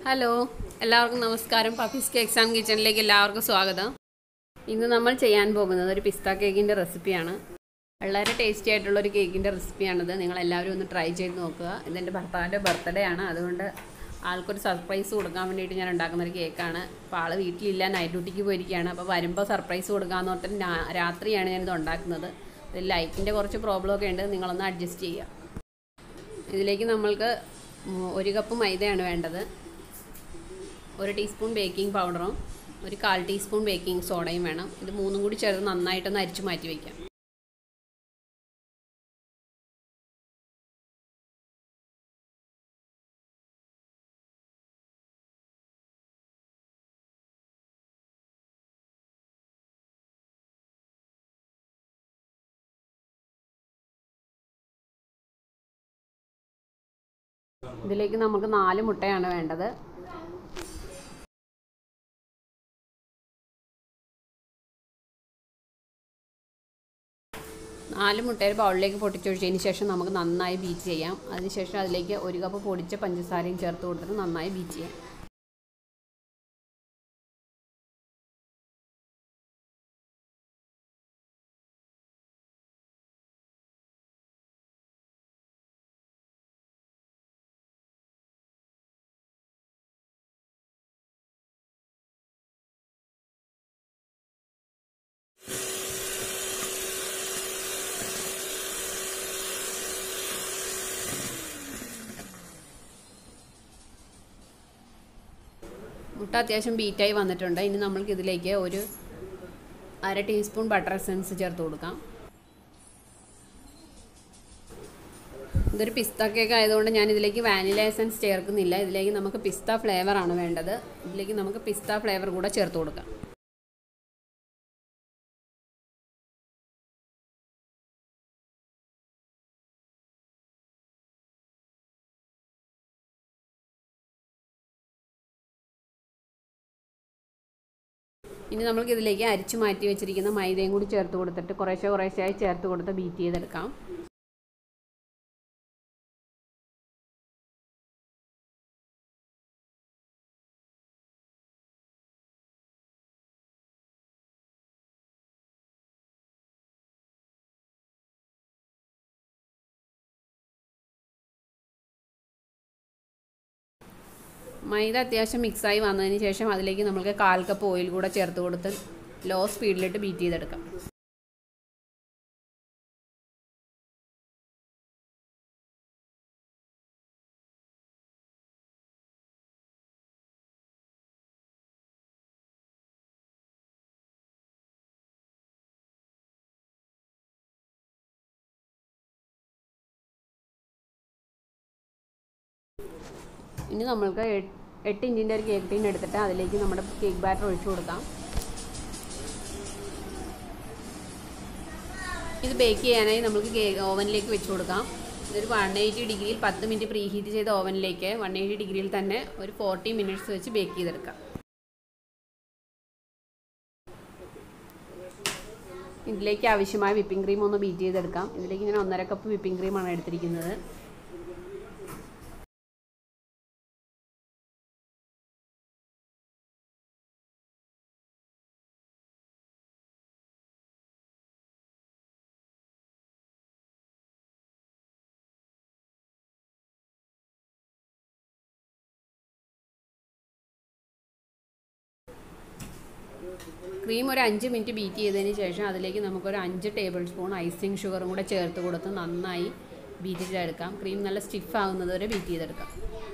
hello എല്ലാവർക്കും നമസ്കാരം പഫീസ് cakes and കിച്ചണിലേക്ക് എല്ലാവർക്കും സ്വാഗതം ഇന്ന് നമ്മൾ ചെയ്യാൻ പോകുന്നത് ഒരു പിസ്ത കേക്കിൻ്റെ റെസിപ്പിയാണ് വളരെ ടേസ്റ്റി ആയിട്ടുള്ള ഒരു കേക്കിൻ്റെ റെസിപ്പിയാണിത് നിങ്ങൾ എല്ലാവരും ഒന്ന് ട്രൈ ചെയ്ത് നോക്കുക ഇതെൻ്റെ ഭർത്താവിൻ്റെ ബർത്ത്ഡേ ആണ് അതുകൊണ്ട് ആൾക്കൊരു സർപ്രൈസ് കൊടുക്കാൻ വേണ്ടിയിട്ട് ഞാൻ ഉണ്ടാക്കുന്ന ഒരു കേക്കാണ് അപ്പോൾ ആൾ വീട്ടിലില്ല നൈറ്റ് ഡ്യൂട്ടിക്ക് പോയിരിക്കുകയാണ് അപ്പോൾ വരുമ്പോൾ സർപ്രൈസ് കൊടുക്കാമെന്ന് പറഞ്ഞിട്ട് രാ- രാത്രിയാണ് ഞാനിത് ഉണ്ടാക്കുന്നത് ഇതിൽ ലൈറ്റിൻ്റെ കുറച്ച് പ്രോബ്ലം ഒക്കെ ഉണ്ട് നിങ്ങളൊന്ന് അഡ്ജസ്റ്റ് ചെയ്യുക ഇതിലേക്ക് നമ്മൾക്ക് ഉം, ഒരു കപ്പ് മൈദയാണ് വേണ്ടത് ഒരു ടീസ്പൂൺ ബേക്കിംഗ് പൗഡറും ഒരു കാൽ ടീസ്പൂൺ ബേക്കിംഗ് സോഡയും വേണം ഇത് മൂന്നും കൂടി ചേർത്ത് നന്നായിട്ടൊന്ന് അരിച്ചു മാറ്റി വയ്ക്കാം ഇതിലേക്ക് നമുക്ക് നാല് മുട്ടയാണ് വേണ്ടത് നാല് മുട്ടയുടെ ബൗളിലേക്ക് പൊട്ടിച്ചൊഴിച്ചതിന് ശേഷം നമുക്ക് നന്നായി ബീറ്റ് ചെയ്യാം അതിനുശേഷം അതിലേക്ക് ഒരു കപ്പ് പൊടിച്ച പഞ്ചസാരയും ചേർത്ത് കൊടുത്തിട്ട് നന്നായി ബീറ്റ് ചെയ്യാം മുട്ട അത്യാവശ്യം ബീറ്റായി വന്നിട്ടുണ്ട് ഇനി നമ്മൾക്ക് ഇതിലേക്ക് ഒരു അര ടീസ്പൂൺ ബട്ടർ എസൻസ് ചേർത്ത് കൊടുക്കാം ഇതൊരു പിസ്ത കേക്ക് ആയതുകൊണ്ട് ഞാൻ ഇതിലേക്ക് വാനില എസൻസ് ചേർക്കുന്നില്ല ഇതിലേക്ക് നമുക്ക് പിസ്ത ഫ്ലേവർ ആണ് വേണ്ടത് ഇതിലേക്ക് നമുക്ക് പിസ്ത ഫ്ലേവർ കൂടെ ചേർത്ത് കൊടുക്കാം ഇനി നമ്മൾക്ക് ഇതിലേക്ക് അരിച്ചു മാറ്റി വെച്ചിരിക്കുന്ന മൈദയും കൂടി ചേർത്ത് കൊടുത്തിട്ട് കുറേശ്ശെ കുറേശ്ശെയായി ചേർത്ത് കൊടുത്ത് ബീറ്റ് ചെയ്തെടുക്കാം മൈദ അത്യാവശ്യം മിക്സായി വന്നതിന് ശേഷം അതിലേക്ക് നമുക്ക് കാൽ കപ്പ് ഓയിൽ കൂടെ ചേർത്ത് കൊടുത്ത് ലോ സ്പീഡിലിട്ട് ബീറ്റ് ചെയ്തെടുക്കാം ഇനി നമ്മൾക്ക് എട്ട് എട്ട് ഇഞ്ചിൻ്റെ ഒരു കേക്ക് ടീൻ എടുത്തിട്ട് അതിലേക്ക് നമ്മുടെ കേക്ക് ബാറ്റർ ഒഴിച്ചു കൊടുക്കാം ഇത് ബേക്ക് ചെയ്യാനായി നമുക്ക് കേക്ക് ഓവനിലേക്ക് വെച്ച് കൊടുക്കാം ഇതൊരു വൺ എയ്റ്റി ഡിഗ്രിയിൽ പത്ത് മിനിറ്റ് പ്രീ ഹീറ്റ് ചെയ്ത ഓവനിലേക്ക് വൺ എയ്റ്റി ഡിഗ്രിയിൽ തന്നെ ഒരു ഫോർട്ടി മിനിറ്റ്സ് വെച്ച് ബേക്ക് ചെയ്തെടുക്കാം ഇതിലേക്ക് ആവശ്യമായ വിപ്പിംഗ് ക്രീം ഒന്ന് ബീറ്റ് ചെയ്തെടുക്കാം ഇതിലേക്ക് ഞാൻ ഒന്നര കപ്പ് വിപ്പിംഗ് ക്രീമാണ് എടുത്തിരിക്കുന്നത് ക്രീം ഒരു അഞ്ച് മിനിറ്റ് ബീറ്റ് ചെയ്തതിന് ശേഷം അതിലേക്ക് നമുക്കൊരു അഞ്ച് ടേബിൾ സ്പൂൺ ഐസിങ് ഷുഗറും കൂടെ ചേർത്ത് കൊടുത്ത് നന്നായി ബീറ്റ് ചെയ്തെടുക്കാം ക്രീം നല്ല സ്റ്റിഫ് ആകുന്നത് വരെ ബീറ്റ് ചെയ്തെടുക്കാം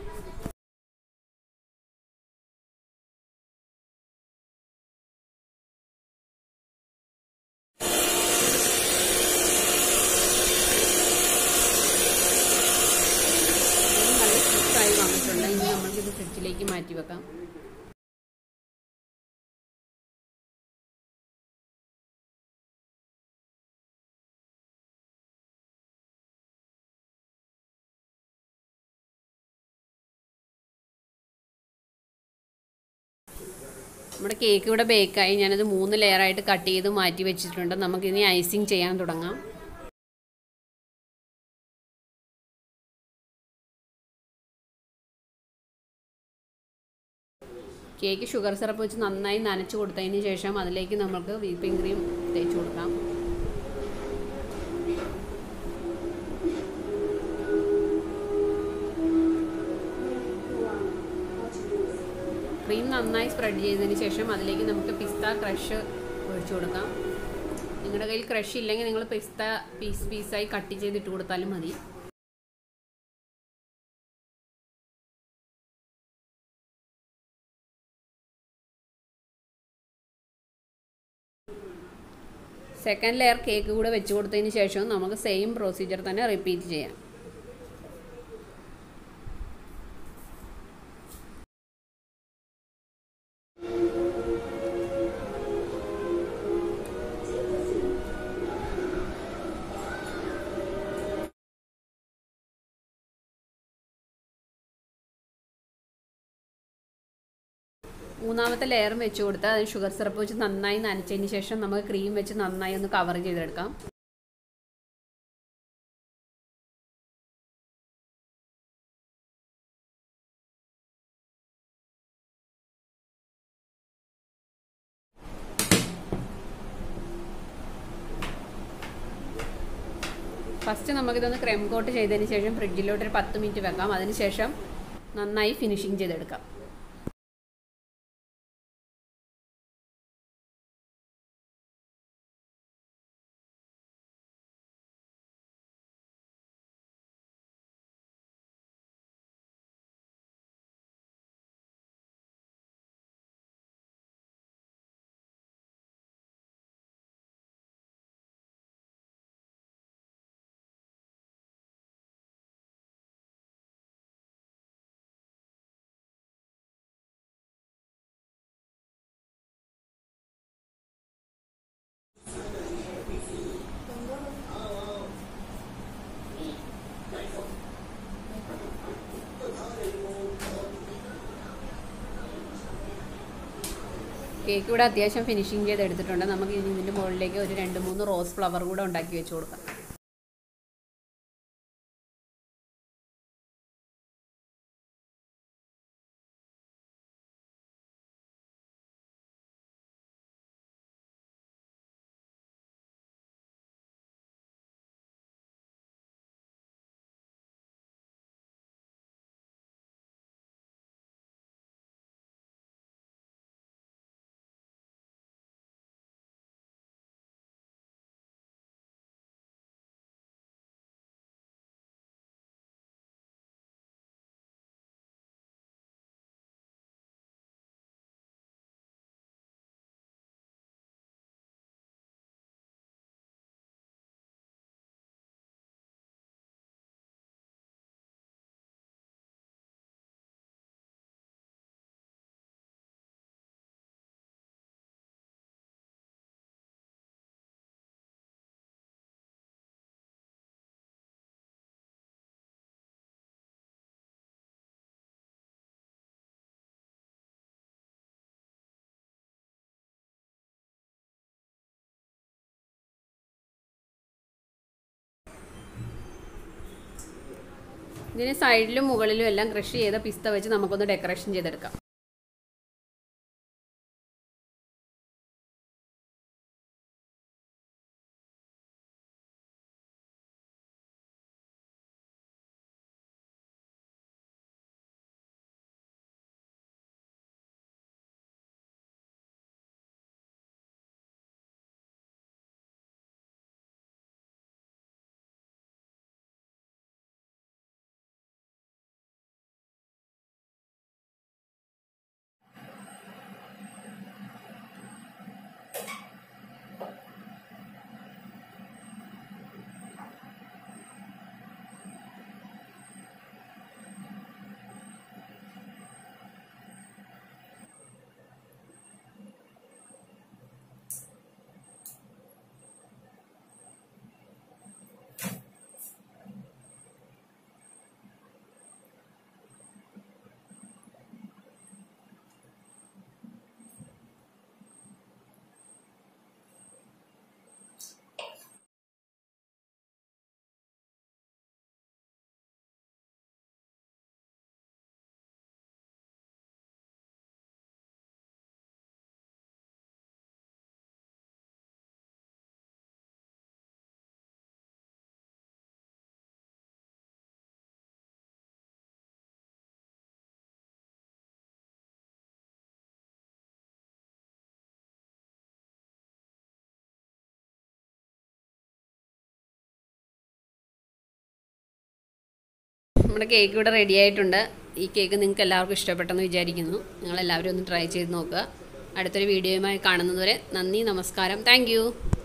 ക്രീം നല്ല സ്റ്റിഫായി വന്നിട്ടുണ്ട് ഇനി നമ്മൾക്കിത് ഫ്രിഡ്ജിലേക്ക് മാറ്റി വെക്കാം നമ്മുടെ കേക്ക് ഇവിടെ ബേക്കായി ഞാനത് മൂന്ന് ലെയറായിട്ട് കട്ട് ചെയ്ത് മാറ്റി വെച്ചിട്ടുണ്ട് നമുക്കിനി ഐസിങ് ചെയ്യാൻ തുടങ്ങാം കേക്ക് ഷുഗർ സിറപ്പ് വെച്ച് നന്നായി നനച്ച് കൊടുത്തതിന് ശേഷം അതിലേക്ക് നമുക്ക് വീപ്പിംഗ് ക്രീം തേച്ച് കൊടുക്കാം ക്രീം നന്നായി സ്പ്രെഡ് ചെയ്തതിന് ശേഷം അതിലേക്ക് നമുക്ക് പിസ്ത ക്രഷ് ഒഴിച്ചു കൊടുക്കാം നിങ്ങളുടെ കയ്യിൽ ക്രഷ് ഇല്ലെങ്കിൽ നിങ്ങൾ പിസ്ത പീസ് പീസായി കട്ട് ചെയ്തിട്ട് കൊടുത്താലും മതി സെക്കൻഡ് ലെയർ കേക്ക് കൂടെ വെച്ച് കൊടുത്തതിന് ശേഷം നമുക്ക് സെയിം പ്രൊസീജിയർ തന്നെ റിപ്പീറ്റ് ചെയ്യാം മൂന്നാമത്തെ ലെയറും വെച്ച് കൊടുത്ത് അതിന് ഷുഗർ സിറപ്പ് വെച്ച് നന്നായി നനച്ചതിന് ശേഷം നമുക്ക് ക്രീം വെച്ച് നന്നായി ഒന്ന് കവർ ചെയ്തെടുക്കാം ഫസ്റ്റ് നമുക്കിതൊന്ന് ക്രെം കോട്ട് ചെയ്തതിന് ശേഷം ഫ്രിഡ്ജിലോട്ട് ഒരു പത്ത് മിനിറ്റ് വെക്കാം അതിനുശേഷം നന്നായി ഫിനിഷിങ് ചെയ്തെടുക്കാം കേക്ക് ഇവിടെ അത്യാവശ്യം ഫിനിഷിങ് ചെയ്ത് എടുത്തിട്ടുണ്ട് നമുക്ക് ഇനി ഇതിൻ്റെ മുകളിലേക്ക് ഒരു രണ്ട് മൂന്ന് റോസ് ഫ്ലവർ കൂടെ ഉണ്ടാക്കി വെച്ച് കൊടുക്കാം ഇതിന് സൈഡിലും മുകളിലും എല്ലാം ക്രഷ് ചെയ്ത പിസ്ത വെച്ച് നമുക്കൊന്ന് ഡെക്കറേഷൻ ചെയ്തെടുക്കാം നമ്മുടെ കേക്ക് ഇവിടെ റെഡി ആയിട്ടുണ്ട് ഈ കേക്ക് നിങ്ങൾക്ക് എല്ലാവർക്കും ഇഷ്ടപ്പെട്ടെന്ന് വിചാരിക്കുന്നു നിങ്ങളെല്ലാവരും ഒന്ന് ട്രൈ ചെയ്ത് നോക്കുക അടുത്തൊരു വീഡിയോയുമായി കാണുന്നതുവരെ നന്ദി നമസ്കാരം താങ്ക്